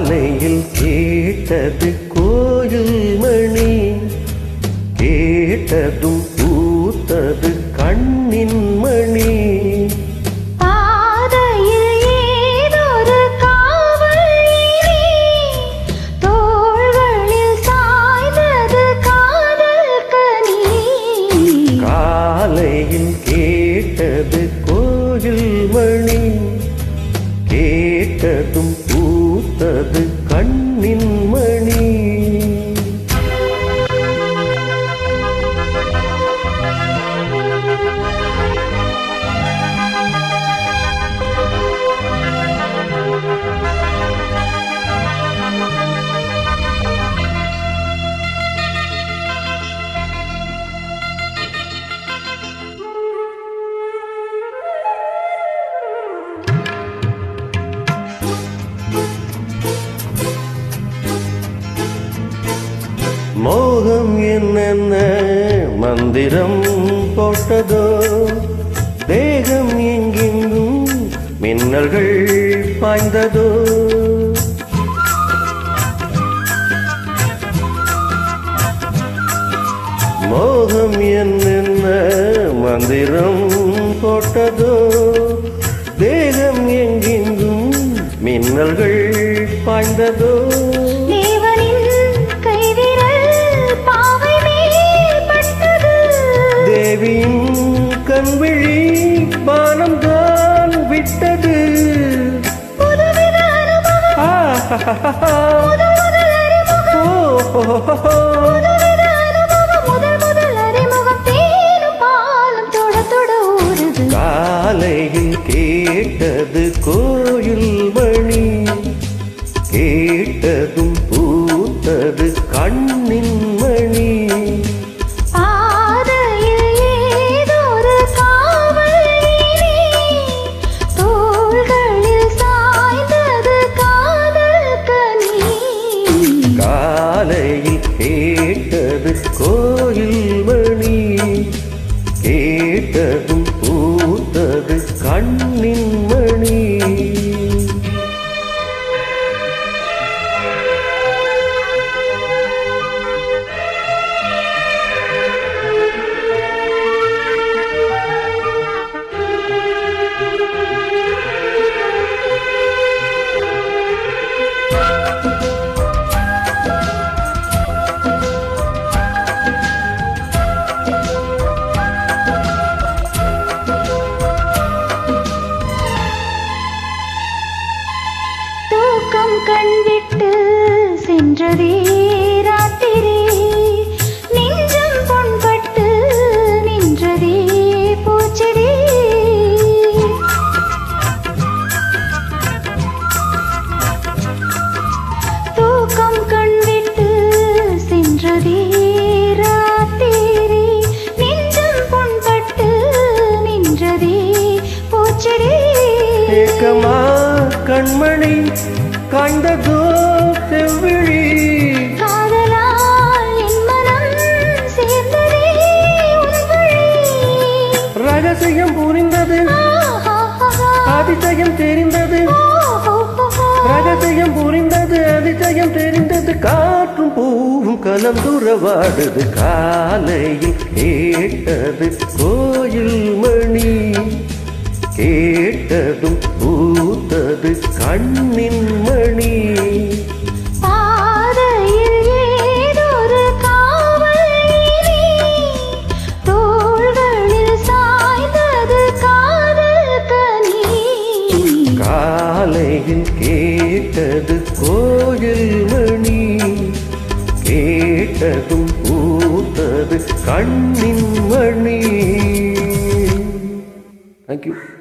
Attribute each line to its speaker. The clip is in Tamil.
Speaker 1: காலையில் கேட்டது கோயில் மணி கேட்டதும் பூத்தது கண்ணின் மணி
Speaker 2: பாதையில் ஏதொரு காவல் நீ தோள்களில் சாய்ந்தது காதல் கனி
Speaker 1: காலையில் கேட்டது கோயில் மணி கேட்டதும் பூத்தது கண்ணின் மணி மோகம் என்னென்ன மந்திரம் போட்டதோ தேகம் எங்கெங்கும் மின்னல்கள் பாய்ந்ததோ மோகம் என்னென்ன மந்திரம் போட்டதோ தேகம் எங்கெங்கும் மின்னல்கள் பாய்ந்ததோ
Speaker 2: தேவனின் கைவிரல் பாவை மேல் பட்டது
Speaker 1: தேவியின் கண்விழி பானம் தான் விட்டது
Speaker 2: புதுவித அனுபவம்
Speaker 1: ஆஹாஹாஹா.
Speaker 2: முதல் முதல் அறிமுகம்
Speaker 1: ஓஹோஹோஹோ.
Speaker 2: புதுவித அனுபவம் முதல் முதல் அறிமுகம் தேனும் பாலும் தொட தொட ஊறுது
Speaker 1: காலையில் கேட்டது கோயில் மணி கேட்டதும் பூத்தது கண்ணின் மணி
Speaker 2: பாதையில் ஏதொரு காவல் நீ தோள்களில் சாய்ந்தது காதல் கனி
Speaker 1: காலையில் கேட்டது கோயில் மணி கேட்டதும் பூத்தது கண்ணின் மணி
Speaker 2: தூக்கம் கண்விட்டு சென்றதே ராத்திரி நெஞ்சம் பொன்பட்டு நின்றதே பூச்செடி தூக்கம் கண்விட்டு சென்றதே ராத்திரி நெஞ்சம் பொன்பட்டு நின்றதே பூச்செடி
Speaker 1: ஏக்கமா கண்மணி காய்ந்ததோ செவ்விழி
Speaker 2: காதலால் என் மனம் சேர்ந்ததே உன் வழி.
Speaker 1: ரகசியம் புரிந்தது
Speaker 2: ஆஹாஹாஹா.
Speaker 1: அதிசயம் தெரிந்தது
Speaker 2: ஓஹோஹோஹோ.
Speaker 1: ரகசியம் புரிந்தது அதிசயம் தெரிந்தது காற்றும் பூவும் கலந்துறவாடுது காலையில் கேட்டது கோயில் மணி கேட்டதும் பூத்தது கண்ணின் மணி
Speaker 2: பாதையில் ஏதொரு காவல் நீ. தோள்களில் சாய்ந்தது காதல் கனி
Speaker 1: காலையில் கேட்டது கோயில் மணி கேட்டதும் பூத்தது கண்ணின் மணி தேங்க்யூ